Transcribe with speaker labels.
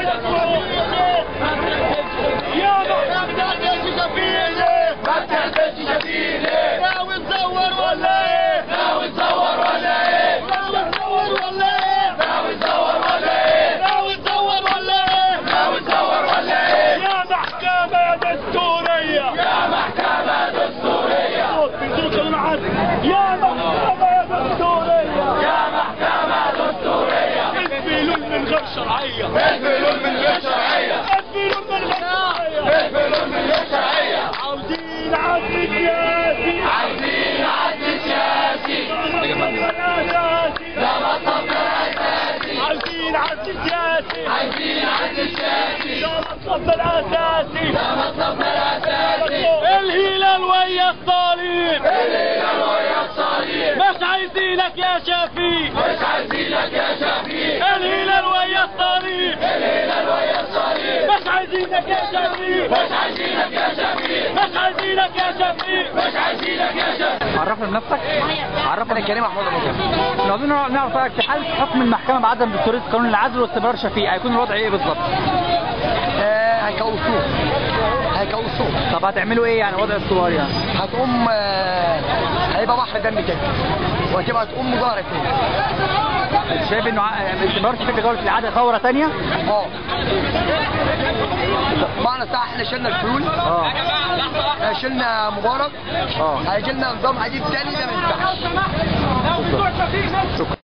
Speaker 1: يا ما تهددش شفيلي ناوي تزور ولا ايه ناوي تزور ولا ايه ناوي تزور ولا ايه ناوي تزور ولا ايه ناوي تزور ولا ايه ناوي تزور ولا ايه يا محكمة دستورية يا محكمة دستورية صوت بيدوك العدل يا محكمة دستورية يا محكمة دستورية الفلول من غير شرعية الفلول من غير شرعية الفلول من غير شرعية الفلول من غير شرعية عاوزين عدل سياسي عايزين عدل سياسي ده مطلبنا الأساسي عايزين عدل سياسي عايزين عدل سياسي ده مطلبنا الأساسي ده مطلبنا الأساسي الهلال ويا الصليب الهلال ويا الصليب مش عايزينك يا شفيق مش عايزينك يا شفيق الهلال ويا الصليب الهلال ويا الصليب مش عايزينك يا شفيق مش عايزينك يا شفيق مش عايزينك يا شفيق مش عايزينك يا شفيق
Speaker 2: عرفنا بنفسك عرفنا كريم محمود ابو جابر لو عاوزين نعرف رايك في حاله حكم المحكمه بعدم دستوريه قانون العزل واستمرار شفيق هيكون الوضع ايه بالظبط
Speaker 3: هيكوسوه هيكوسوه
Speaker 2: طب هتعملوا ايه يعني وضع الثوار يعني
Speaker 3: هتقوم آه، هيبقى بحر دم كده وهتبقى تقوم مظاهرة تاني
Speaker 2: شايف انه ع- استمرار شفيق في جوله العاده ثوره ثانيه
Speaker 3: اه معنى صح احنا شلنا الفلول
Speaker 2: اه
Speaker 3: آه، شلنا مبارك
Speaker 2: اه
Speaker 3: هيجي لنا نظام جديد تاني ده ما ينفعش
Speaker 2: شكرا